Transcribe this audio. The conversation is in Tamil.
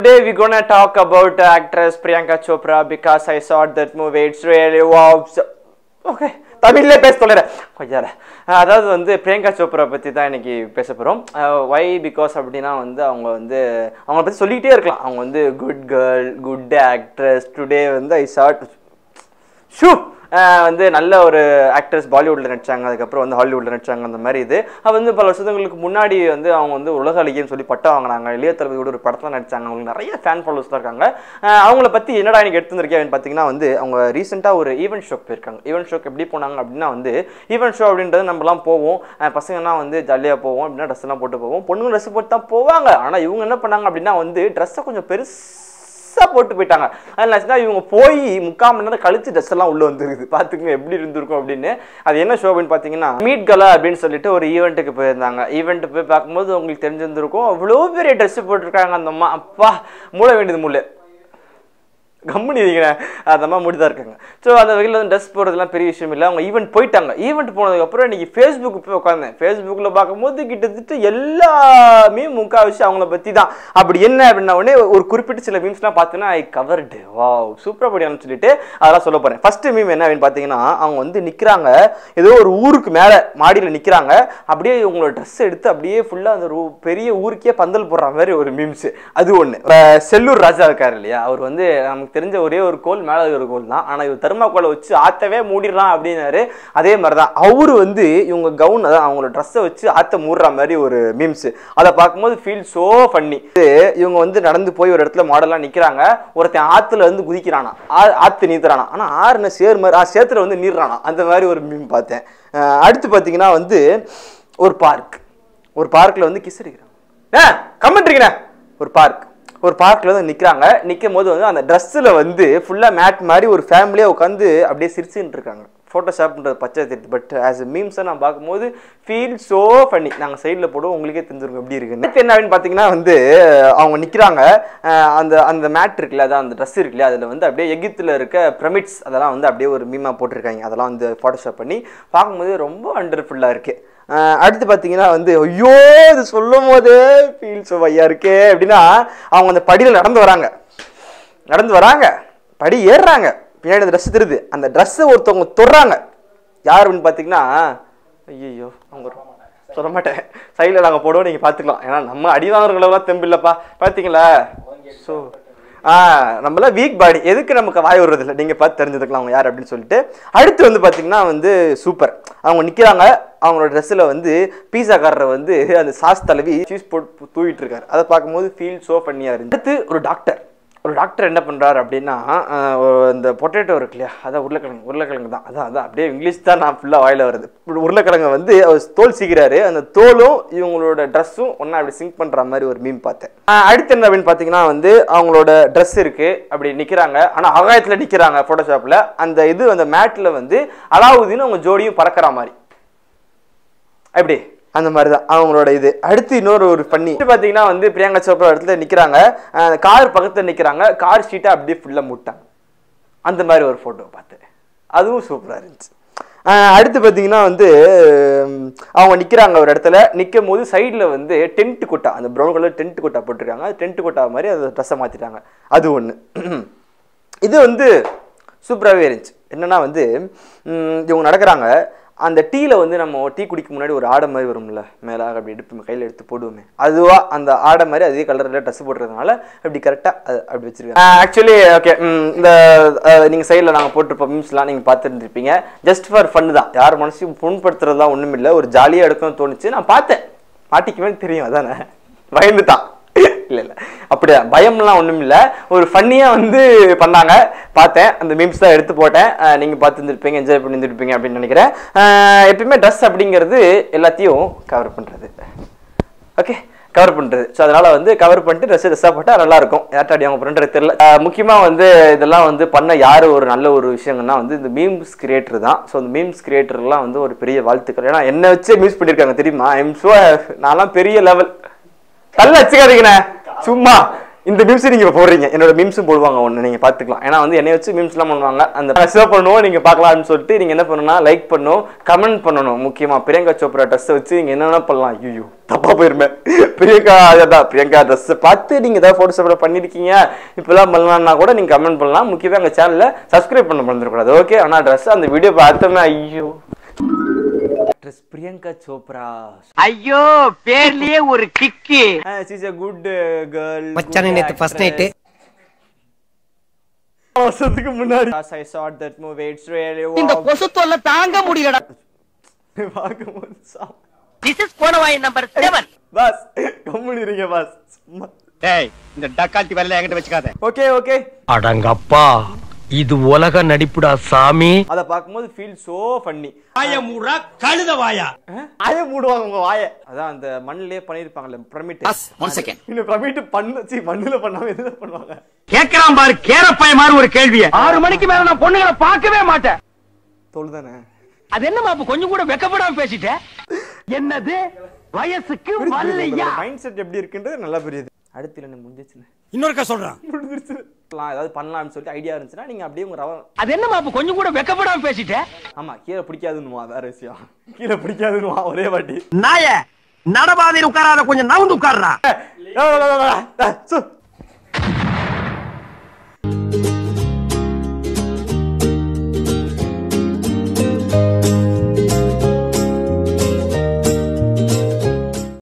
Today we're gonna talk about uh, actress Priyanka Chopra because I saw that movie. It's really wow. So- Okay. தமிழ்ல பேச சொல்லுறேன் கொஞ்சம் அதாவது வந்து பிரியங்கா சோப்ரா பற்றி தான் இன்னைக்கு பேச போகிறோம் வை பிகாஸ் அப்படின்னா வந்து அவங்க வந்து அவங்கள பற்றி சொல்லிக்கிட்டே இருக்கலாம் அவங்க வந்து good girl good actress today வந்து ஐ சாட் ஷூ வந்து நல்ல ஒரு ஆக்ட்ரஸ் பாலிவுட்ல நடிச்சாங்க அதுக்கப்புறம் வந்து ஹாலிவுட்ல நடிச்சாங்க அந்த மாதிரி இது அது வந்து பல வருஷங்களுக்கு முன்னாடி வந்து அவங்க வந்து உலக அழகின்னு சொல்லி பட்டம் வாங்கினாங்க இளைய தளபதியோட ஒரு படத்தில் நடிச்சாங்க அவங்களுக்கு நிறைய ஃபேன் ஃபாலோவர்ஸ் தான் இருக்காங்க அஹ் அவங்கள பற்றி என்னடா எனக்கு எடுத்து வந்திருக்கேன் பார்த்தீங்கன்னா வந்து அவங்க ரீசெண்டாக ஒரு ஈவென்ட் ஷோக்கு போயிருக்காங்க ஈவென்ட் ஷோக்கு எப்படி போனாங்க அப்படின்னா வந்து ஈவென்ட் ஷோ அப்படின்றது நம்மலாம் போவோம் அஹ் பசங்கன்னா வந்து ஜாலியாக போவோம் அப்படின்னா ட்ரெஸ் எல்லாம் போட்டு போவோம் பொண்ணுங்க ட்ரெஸ் போட்டு தான் போவாங்க ஆனால் இவங்க என்ன பண்ணாங்க அப்படின்னா வந்து ட்ரெஸ்ஸை கொஞ்சம் பெருசு பெருசா போட்டு போயிட்டாங்க அதனால இவங்க போய் முக்கால் மணி நேரம் கழிச்சு ட்ரெஸ் எல்லாம் உள்ள வந்துருக்குது பாத்துக்கங்க எப்படி இருந்திருக்கும் அப்படின்னு அது என்ன ஷோ அப்படின்னு பாத்தீங்கன்னா மீட் கலா அப்படின்னு சொல்லிட்டு ஒரு ஈவெண்ட்டுக்கு போயிருந்தாங்க ஈவெண்ட் போய் பார்க்கும்போது உங்களுக்கு தெரிஞ்சிருந்திருக்கும் அவ்வளோ பெரிய ட்ரெஸ் போட்டிருக்காங்க அந்த அம்மா அப்பா மூட வேண்டியது மூளை கம்முனி இருக்கிறேன் அந்த அம்மா முடிதான் இருக்காங்க ஸோ அந்த வகையில் வந்து ட்ரெஸ் போடுறதுலாம் பெரிய விஷயம் இல்லை அவங்க ஈவெண்ட் போயிட்டாங்க ஈவெண்ட் போனதுக்கப்புறம் இன்னைக்கு ஃபேஸ்புக் போய் உட்காந்தேன் ஃபேஸ்புக்கில் பார்க்கும்போது கிட்டத்தட்ட எல்லாமே முக்கால்வாசி அவங்கள பற்றி தான் அப்படி என்ன அப்படின்னா உடனே ஒரு குறிப்பிட்ட சில மீம்ஸ்லாம் பார்த்தீங்கன்னா ஐ கவர்டு வா சூப்பராக படியான்னு சொல்லிட்டு அதெல்லாம் சொல்ல போகிறேன் ஃபர்ஸ்ட் மீம் என்ன அப்படின்னு பார்த்தீங்கன்னா அவங்க வந்து நிற்கிறாங்க ஏதோ ஒரு ஊருக்கு மேலே மாடியில் நிற்கிறாங்க அப்படியே இவங்களோட ட்ரெஸ் எடுத்து அப்படியே ஃபுல்லாக அந்த ஒரு பெரிய ஊருக்கே பந்தல் போடுற மாதிரி ஒரு மீம்ஸ் அது ஒன்று செல்லூர் ராஜா இருக்காரு இல்லையா அவர் வந்து நமக்கு தெரிஞ்ச ஒரே ஒரு கோல் மேலே ஒரு கோல் தான் ஆனால் இவர் தர்மாக்கோலை வச்சு ஆத்தவே மூடிடலாம் அப்படின்னாரு அதே மாதிரி தான் அவர் வந்து இவங்க கவுன் அதான் அவங்களோட ட்ரெஸ்ஸை வச்சு ஆத்த மூடுற மாதிரி ஒரு மீம்ஸ் அதை பார்க்கும்போது ஃபீல் சோ பண்ணி இவங்க வந்து நடந்து போய் ஒரு இடத்துல மாடலாக நிற்கிறாங்க ஒருத்தன் ஆற்றுல வந்து குதிக்கிறானா ஆ- ஆத்து நீத்துறானா ஆனால் ஆறுன சேர் மாதிரி ஆ சேத்துல வந்து நீர்றானா அந்த மாதிரி ஒரு மீம் பார்த்தேன் அஹ் அடுத்து பார்த்தீங்கன்னா வந்து ஒரு பார்க் ஒரு பார்க்கில் வந்து கிஸ் அடிக்கிறாங்க ஏ கமெண்ட் இருக்கீங்க ஒரு பார்க் ஒரு பார்க்கில் வந்து நிற்கிறாங்க நிற்கும் போது வந்து அந்த ட்ரெஸ்ஸில் வந்து ஃபுல்லாக மேட் மாதிரி ஒரு ஃபேமிலியாக உட்காந்து அப்படியே சிரிச்சுட்டு இருக்காங்க ஃபோட்டோஷாப்ன்றது பச்சை தெரியுது பட் ஆஸ் எ மீம்ஸை நான் பார்க்கும்போது ஃபீல் ஸோ ஃபன்னி நாங்கள் சைடில் போடுவோம் உங்களுக்கே தெரிஞ்சிருக்கும் எப்படி இருக்குன்னு அடுத்து என்ன அப்படின்னு பார்த்தீங்கன்னா வந்து அவங்க நிற்கிறாங்க அந்த அந்த மேட் இருக்குல்ல அதான் அந்த ட்ரெஸ் இருக்குல்ல அதில் வந்து அப்படியே எகிப்தில் இருக்க பிரமிட்ஸ் அதெல்லாம் வந்து அப்படியே ஒரு மீமாக போட்டிருக்காங்க அதெல்லாம் வந்து ஃபோட்டோஷாப் பண்ணி பார்க்கும்போது ரொம்ப வண்டர்ஃபுல்லாக இருக்குது அஹ் அடுத்து பார்த்தீங்கன்னா வந்து ஐயோ இது சொல்லும் போதே ஃபீல் ஸோ ஐயா இருக்கே அப்படின்னா அவங்க அந்த படியில் நடந்து வராங்க நடந்து வராங்க படி ஏறுறாங்க பின்னாடி அந்த ட்ரெஸ் திருது அந்த ட்ரெஸ்ஸை ஒருத்தவங்க தொடுறாங்க யார் அப்படின்னு பார்த்தீங்கன்னா ஐயோ அவங்க ஒரு- சொல்ல மாட்டேன் சைடில் நாங்கள் போடுவோம் நீங்கள் பார்த்துக்கலாம் ஏன்னா நம்ம அடி வாங்குறவங்களெல்லாம் தெம்பு இல்லைப்பா பார்த்தீங்களா ஸோ ஆ நம்மளாம் வீக் பாடி எதுக்கு நமக்கு வாய் விடுறது இல்லை நீங்கள் பார்த்து தெரிஞ்சுக்கலாம் அவங்க யார் அப்படின்னு சொல்லிட்டு அடுத்து வந்து பார்த்தீங்கன்னா வந்து சூப்பர் அவங்க நிற்கிறாங்க அவங்களோட ட்ரெஸ்ஸில் வந்து பீஸாக்காரரை வந்து அந்த சாஸ் தடவி சீஸ் போட்டு தூவிட்டு இருக்காரு அதை பார்க்கும்போது ஃபீல் சோ பண்ணியாக இருந்துச்சு அடுத்து ஒரு டாக்டர் ஒரு டாக்டர் என்ன பண்ணுறாரு அப்படின்னா ஆஹ், ஒரு இந்த பொட்டேட்டோ இருக்கு இல்லையா அதான் உருளைக்கிழங்கு உருளைக்கிழங்கு தான் அதான் அதான் அப்படியே இங்கிலீஷ் தான் நான் ஃபுல்லாக வாயில வருது உருளைக்கிழங்கு வந்து அவர் தோல் சீக்கிறாரு அந்த தோலும் இவங்களோட ட்ரெஸ்ஸும் ஒன்றா அப்படி சிங்க் பண்ணுற மாதிரி ஒரு மீன் பார்த்தேன் ஆஹ், அடுத்து என்ன அப்படின்னு பார்த்தீங்கன்னா வந்து அவங்களோட ட்ரெஸ் இருக்கு அப்படி நிற்கிறாங்க ஆனால் ஆகாயத்தில் நிற்கிறாங்க ஃபோட்டோஷாப்பில் அந்த இது அந்த மேட்டில் வந்து அலாவுதீன் அவங்க ஜோடியும் பறக்கிற மாதிரி எப்படி அந்த மாதிரி தான் அவங்களோட இது அடுத்து இன்னொரு ஒரு பண்ணி பார்த்தீங்கன்னா வந்து பிரியங்கா சோப்ரா இடத்துல நிற்கிறாங்க கார் பக்கத்தில் நிற்கிறாங்க கார் ஷீட்டை அப்படியே ஃபுல்லாக மூட்டாங்க அந்த மாதிரி ஒரு ஃபோட்டோ பார்த்தேன் அதுவும் சூப்பராக இருந்துச்சு அஹ் அடுத்து பார்த்தீங்கன்னா வந்து உம், அவங்க நிற்கிறாங்க ஒரு இடத்துல நிற்கும் போது சைடில் வந்து டென்ட் கொட்டா அந்த ப்ரௌன் கலர் டென்ட் கொட்டா போட்டிருக்காங்க டென்ட் கொட்டா மாதிரி அந்த ட்ரெஸ்ஸை மாற்றிட்டாங்க அது ஒன்று இது வந்து சூப்பராகவே இருந்துச்சு என்னன்னா வந்து உம், இவங்க நடக்கிறாங்க அந்த டீல வந்து நம்ம டீ குடிக்க முன்னாடி ஒரு ஆடை மாதிரி வரும்ல மேலே அப்படி எடுப்பு கையில் எடுத்து போடுவோமே அதுவா அந்த ஆடை மாதிரி அதே கலரில் ட்ரெஸ் போட்டுறதுனால அப்படி கரெக்டாக அப்படி வச்சிருக்காங்க ஆக்சுவலி ஓகே இந்த அஹ், நீங்க சைடில் நாங்கள் போட்டிருப்போம் மீம்ஸ்லாம் நீங்கள் பார்த்துருந்துருப்பீங்க ஜஸ்ட் ஃபார் ஃபன் தான் யார் மனசையும் புண்படுத்துறதுலாம் ஒன்றும் இல்லை ஒரு ஜாலியாக எடுக்கணும்னு தோணுச்சு நான் பார்த்தேன் மாட்டிக்குமே தெரியும் அதானே பயந்துட்டான் இல்ல இல்ல அப்படியா பயம்லாம் ஒண்ணும் இல்ல ஒரு ஃபன்னியா வந்து பண்ணாங்க பார்த்தேன் அந்த மீம்ஸ் தான் எடுத்து போட்டேன் அஹ் நீங்க பார்த்துருந்துருப்பீங்க என்ஜாய் பண்ணியிருந்திருப்பீங்க அப்படின்னு நினைக்கிறேன் அஹ் எப்பயுமே ட்ரெஸ் அப்படிங்கிறது எல்லாத்தையும் கவர் பண்றது ஓகே கவர் பண்றது ஸோ அதனால வந்து கவர் பண்ணிட்டு ட்ரெஸ் ட்ரெஸ்ஸாக போட்டால் நல்லா இருக்கும் யார்ட்டாடி அவங்க பண்ணுறது தெரியல அஹ் முக்கியமா வந்து இதெல்லாம் வந்து பண்ண யாரு ஒரு நல்ல ஒரு விஷயங்கன்னா வந்து இந்த மீம்ஸ் கிரியேட்டர் தான் ஸோ இந்த மீம்ஸ் கிரியேட்டர்லாம் வந்து ஒரு பெரிய வாழ்த்துக்கள் ஏன்னா என்ன வச்சே மீம்ஸ் பண்ணியிருக்காங்க தெரியுமா ஐம் ஷோ நான்லாம் பெரிய லெவல் கல்ல வச்சுக்காதீங்கண்ணே சும்மா இந்த மீம்ஸ் நீங்க இப்ப போடுறீங்க என்னோட மீம்ஸும் போடுவாங்க ஒண்ணு நீங்க பாத்துக்கலாம் ஏன்னா வந்து என்னை வச்சு மீம்ஸ் எல்லாம் பண்ணுவாங்க அந்த சேவ் பண்ணுவோம் நீங்க பார்க்கலாம்னு சொல்லிட்டு நீங்க என்ன பண்ணணும்னா லைக் பண்ணணும் கமெண்ட் பண்ணணும் முக்கியமா பிரியங்கா சோப்ரா ட்ரெஸ் வச்சு நீங்க என்ன வேணா பண்ணலாம் ஐயோ தப்பா போயிருமே பிரியங்கா அதான் பிரியங்கா ட்ரெஸ் பார்த்து நீங்க ஏதாவது போட்டோஸ் அப்லோட் பண்ணிருக்கீங்க இப்பெல்லாம் பண்ணலாம்னா கூட நீங்க கமெண்ட் பண்ணலாம் முக்கியமா எங்க சேனல்ல சப்ஸ்கிரைப் பண்ண மறந்துடக்கூடாது ஓகே ஆனா ட்ரெஸ் அந்த வீடியோ பார்த்தோமே ஐயோ ட்ரெஸ் பிரியங்கா சோப்ரா ஐயோ பேர்லயே ஒரு kick is a good girl மச்சானே நேத்து ஃபர்ஸ்ட் நைட்டு வருஷத்துக்கு முன்னாடி I saw that movie it's really இந்த wow கொசு தொல்லை தாங்க முடியலடா பார்க்கும்போது சா- திஸ் இஸ் கோணவாய் நம்பர் செவன் பாஸ் கம்முனு இருங்க பாஸ் சும்மா டேய் இந்த டக்கால்ட்டி வேலை என்கிட்ட வச்சுக்காத ஓகே ஓகே அடங்கப்பா இது உலக நடிப்புடா சாமி அத பார்க்கும்போது ஃபீல் சோ ஃபன்னி வாய மூடா கழுத வாயா ஆய மூடுவாங்க உங்க வாய அதான் அந்த மண்ணிலே பண்ணிருப்பாங்கல்ல பிரமிட் ஒன் செகண்ட் இந்த பிரமிட் பண்ணு சி மண்ணுல பண்ணாம எதுல பண்ணுவாங்க கேக்குறான் பாரு கேரப்பாய மாதிரி ஒரு கேள்விய ஆறு மணிக்கு மேல நான் பொண்ணுங்களை பார்க்கவே மாட்டேன் தோல் தானே அது என்ன மாப்பு கொஞ்சம் கூட வெக்கப்படாம பேசிட்ட என்னது வயசுக்கு வரலையா மைண்ட் செட் எப்படி இருக்குன்றது நல்லா புரியுது அடுத்து என்ன முடிஞ்சிச்சுன்னு இன்னொருக்கா சொல்றான் முடிஞ்சிருச்சு ஏதாவது பண்ணலாம்னு சொல்லிட்டு ஐடியா இருந்துச்சுன்னா நீங்க அப்படியே உங்க ரவ அது என்ன மாப்பு கொஞ்சம் கூட வெக்கப்படாம பேசிட்ட ஆமா கீழே பிடிக்காதுன்னுவா வேற விஷயம் கீழே பிடிக்காதுன்னுவா ஒரே வாட்டி நாய நடபாதையில் உட்காராத கொஞ்சம் நவுந்து உட்கார்றா ஏய், ஏய், ஏய், ஏய், ஏய், சு,